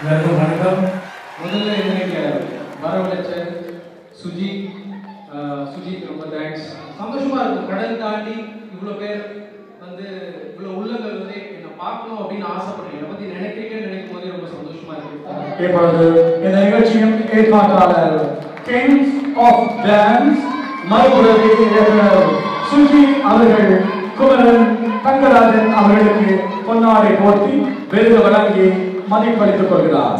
எல்லாருக்கும் வணக்கம் முதல்ல என்னங்க வரவழைச்ச சுஜித் ஆஹ் சுஜித் ரொம்ப தேங்க்ஸ் சந்தோஷமா இருக்கும் கடல் தாண்டி இவ்வளோ பேர் வந்து இவ்வளோ உள்ளங்கள் வந்து என்னை பார்க்கணும் அப்படின்னு ஆசைப்படுறீங்க என்னை பற்றி நினைக்கிறீங்கன்னு நினைக்கும் போதே ரொம்ப சந்தோஷமா இருக்கு இப்பொழுது இந்த நிகழ்ச்சியின் ஏற்பாட்டாளர் கிங்ஸ் ஆஃப் டான்ஸ் மறுபுறவி இயக்குனர் சுஜி அவர்கள் குமரன் தங்கராஜன் அவர்களுக்கு பொன்னாடை போர்த்தி விருது வழங்கி மதிப்பளித்துக் கொள்கிறார்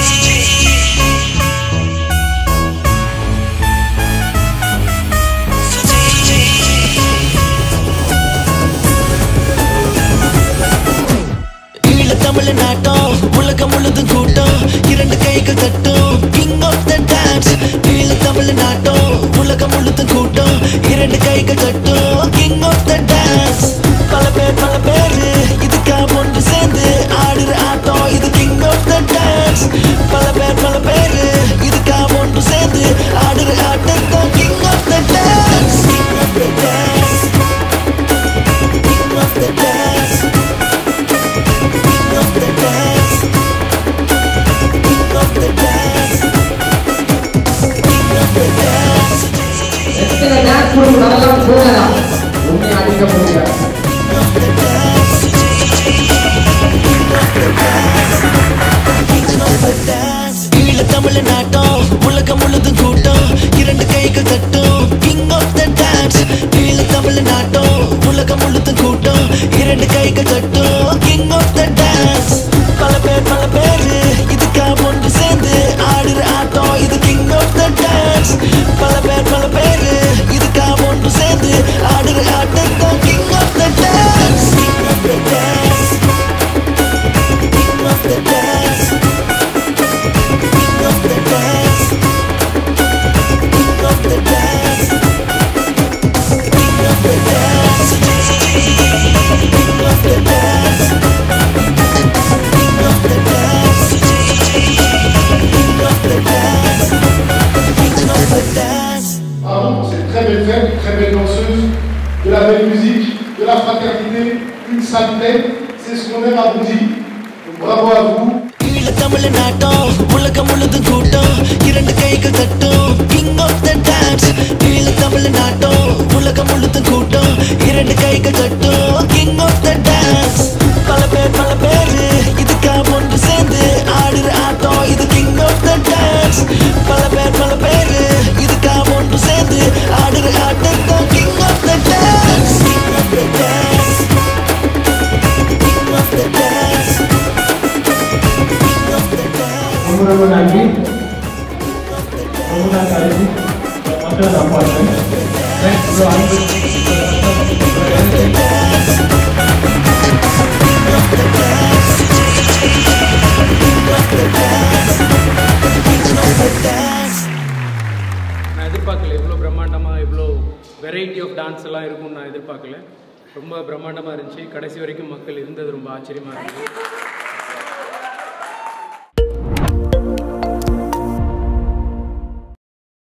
ஈழ தமிழ்நாட்டம் உலகம் முழுதும் கூட்டம் இரண்டு கைகள் தட்டும் கிங் ஆஃப் த டான்ஸ் ஈழ தமிழ்நாட்டம் உலகம் முழுதும் கூட்டம் இரண்டு கைகள் தட்டும் கிங் ஆஃப் த டான்ஸ் பல பேர் பல பேர் இதுக்கா ஒன்று சேர்ந்து ஆடுற ஆட்டம் இது கிங் ஆஃப் த டான்ஸ் பல பேர் பல பேர் இதுக்கா ஒன்று சேர்ந்து ஆடுற ஆட்டம் king of the dance king of the dance king of the dance King of the dance. King of the dance. King of the dance. எத்தனை டான்ஸ் கொடுக்கலாம் போகலாம் உண்மை அடிக்க முடியாது King of the dance. King of the dance. King of the dance. ஈழ தமிழ்நாட்டம் உலகம் முழுதும் கூட்டம் இரண்டு கைகள் தட்டும் கிங் ஆஃப் த டான்ஸ் ஈழ தமிழ்நாட்டம் உலகம் முழுதும் கூட்டம் இரண்டு கைகள் தட்டும் கிங் ஆஃப் த டான்ஸ் பல பேர் பல பேர் இதுக்கா ஒன்று சேர்ந்து ஆடுற ஆட்டம் இது கிங் ஆஃப் த டான்ஸ் பல பேர் பல பேர் இதுக்கா ஒன்று சேர்ந்து ஆடுற ஆட்டம் king of the dance king of the dance king of the dance King of the dance. King of the dance. King of the dance. King of the dance. King of the dance. King of the dance. King of the dance. Pardon, c'est une très belle fête, une très belle danseuse, de la belle musique, de la fraternité, une sale tête, c'est ce qu'on aime à Bondy. Donc bravo à vous. ஈழ தமிழ்நாட்டம் உலகம் முழுதும் கூட்டம் இரண்டு கைகள் தட்டும் king of the dance ஈழ தமிழ்நாட்டம் உலகம் முழுதும் கூட்டம் இரண்டு கைகள் தட்டும் கிங் ஆஃப் த டான்ஸ் பல பேர் பல பேர் இதுக்கா ஒன்று சேர்ந்து ஆடுற ஆட்டம் இது கிங் ஆஃப் த டான்ஸ் பல பேர் பல பேர் இதுக்கா ஒன்று சேர்ந்து ஆடுற ஆட்டம் king of the dance king of the dance king of the dance ரொம்ப ரொம்ப நன்றி ரொம்ப நன்றி மக்கள் நான் பார்த்தேன் தேங்க்ஸ் அன்பு நான் எதிர்பார்க்கல இவ்வளோ பிரம்மாண்டமாக இவ்வளோ வெரைட்டி ஆஃப் டான்ஸ் எல்லாம் இருக்கும்னு நான் எதிர்பார்க்கல ரொம்ப பிரம்மாண்டமாக இருந்துச்சு கடைசி வரைக்கும் மக்கள் இருந்தது ரொம்ப ஆச்சரியமாக இருந்துச்சு